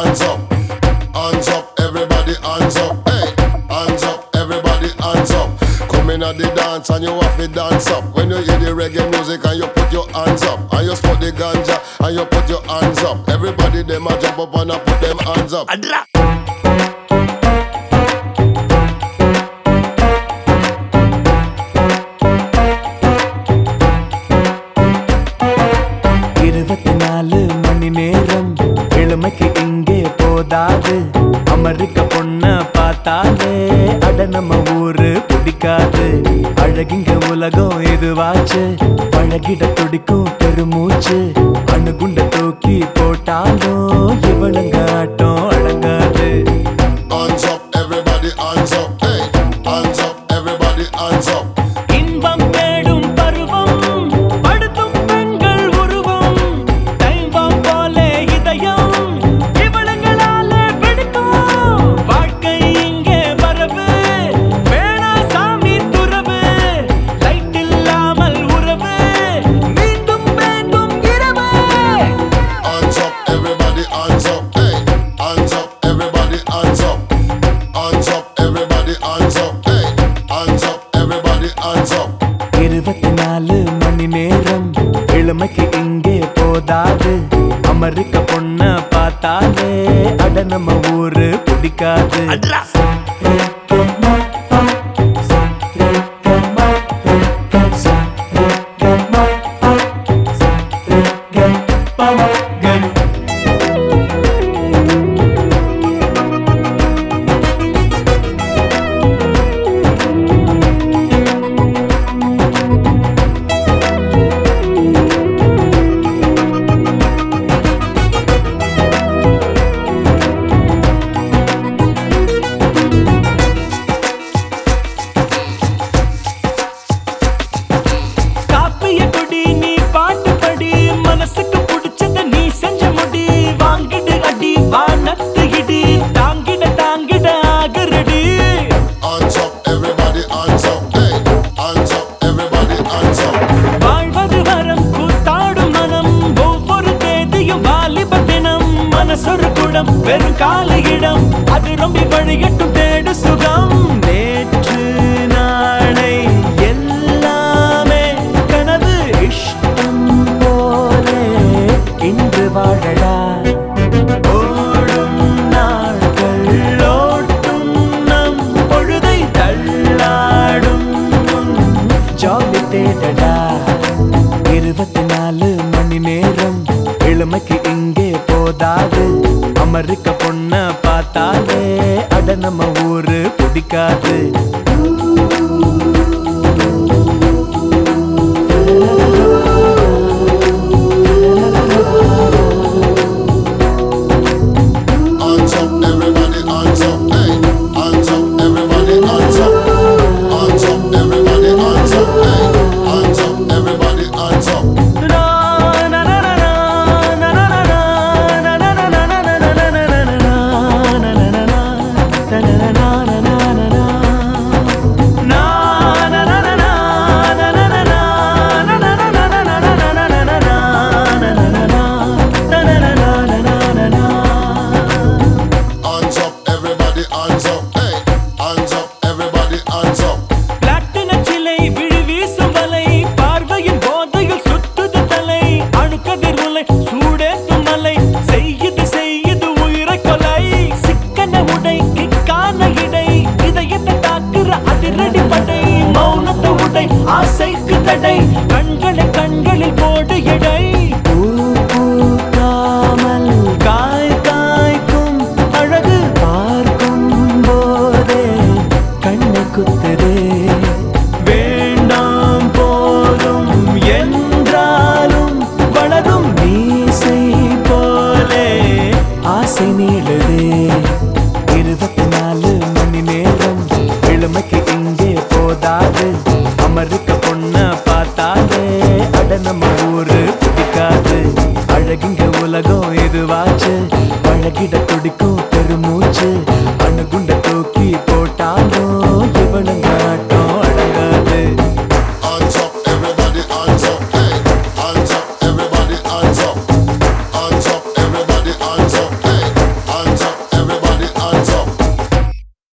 hands up. Hands up, everybody hands up. Hey, hands up, everybody hands up. Come in at the dance and you have to dance up. When you hear the reggae music and you put your hands up. And you smoke the ganja and you put your hands up. Everybody them a jump up and a put them hands up. அட்ரா இருபத்தி நாலு மணி நேரம் இளமைக்கு இங்கே போதாது அமெரிக்க பொண்ண பார்த்தாலே அட நம்ம ஊரு பிடிக்காது அழகிங்க உலகம் இதுவாச்சு பழகிட துடிக்கும் பெருமூச்சு அணுகுண்ட தூக்கி போட்டாலும் இவளுங்க ஆட்டம் அடங்காது Hands up, everybody hands up. Hey, hands up, everybody hands up. இன்பம் தேடும் பருவம் படுத்தும் பெண்கள் உருவம் தெய்வம் போல இதயம் இவளுங்களால வெடிக்கும் வாழ்க்கை இங்கே வரவு வேணா சாமி துறவு லைட் இல்லாமல் உறவு மீண்டும் வேண்டும் இரவு Hands up, everybody hands up. Hey, hands up, everybody hands up. Hands up, everybody hands up. Hey, hands up, everybody hands up. இருபத்தி நாலு மணி நேரம் இளமைக்கு இங்கே போதாது அமெரிக்க பொண்ண பார்த்தாலே அட நம்ம ஊரு பிடிக்காது அட்ரா காப்பிய குடி நீ பாட்டு படி மனசுக்கு பிடிச்சத நீ செஞ்ச முடி வாங்கிடு அடி வானத்து இடி தாங்கிட தாங்கிட ஆகுறடி Hands up, everybody hands up. Hey, hands up, everybody hands up. வாழ்வது வரம் கூத்தாடும் மனம் ஒவ்வொரு தேதியும் வாலிப தினம் மனசொரு குடம் வெறும் கால இடம் அது ரொம்ப வழியட்டும் தேடு சுகம் நேற்று நாளை எல்லாமே கனவு இஷ்டம் போலே இன்று வாழடா ஓடும் நாட்கள் ஓட்டும் நம் பொழுதை தள்ளாடும் ஜாலி தேடடா இருபத்தி நாலு மணி நேரம் இளமைக்கு இங்கே போதாது அமெரிக்க பொண்ண பார்த்தாலே அட நம்ம ஊரு பிடிக்காது Hands up, everybody hands up. Hey, hands up, everybody hands up. Hands up, everybody hands up. Hey, hands up, everybody hands up. Hands up, everybody hands up. Hey, hands up, everybody hands up. பிளாட்டினச் சிலை விழி வீசும் வலை பார்வையின் போதையில் சுத்துது தலை அணுக்கதிர் உலை சூடேத்தும் மலை செய்யுது செய்யுது உயிரை கொலை சிக்கன உடை கிக்கான இடை இதயத்தை தாக்குற அதிரடி படை மௌனத்தை உடை ஆசைக்கு தடை கண்களை கண்களில் போடு எடை பூ பூக்காமல் காய் காய்க்கும் அழகு பார்க்கும் போதே கண்ணை குத்துதே வேண்டாம் போதும் என்றாலும் வளரும் மீசை போலே ஆசை நீளுதே இருபத்தி நாலு மணி நேரம் இளமைக்கு இங்கே போதாது அமெரிக்க பொண்ண பார்த்தாலே அட நம்ம ஊரு பிடிக்காது அழகிங்க உலகம் இதுவாச்சு பழகிட துடிக்கும் பெருமூச்சு அணுகுண்ட தூக்கி போட்டாலும்